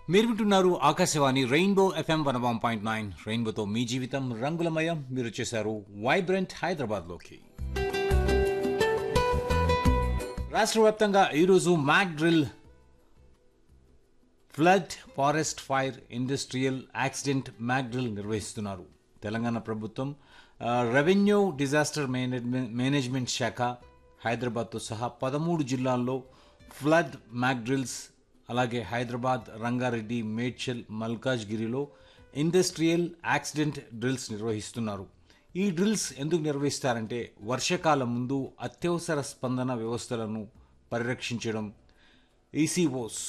మీరు వింటున్నారు Akashvani rainbow FM one one point nine రెయిన్బోతో మీ జీవితం రంగులమయం మీరు వచ్చేసారు వైబ్రెంట్ హైదరాబాద్లోకి రాష్ట్ర వ్యాప్తంగా ఈరోజు mock drill flood forest fire industrial accident mock drill నిర్వహిస్తున్నారు తెలంగాణ ప్రభుత్వం ఆ, రెవెన్యూ డిజాస్టర్ మేనేజ్మెంట్ మేనేజ్మెంట్ శాఖ హైదరాబాద్తో సహా పదమూడు జిల్లాల్లో ఫ్లడ్ మ్యాక్ డ్రిల్స్ అలాగే హైదరాబాద్ రంగారెడ్డి మేడ్చల్ మల్కాజ్గిరిలో ఇండస్ట్రియల్ యాక్సిడెంట్ డ్రిల్స్ నిర్వహిస్తున్నారు ఈ డ్రిల్స్ ఎందుకు నిర్వహిస్తారంటే వర్షాకాలం ముందు అత్యవసర స్పందన వ్యవస్థలను పరిరక్షించడం ఈసీఓస్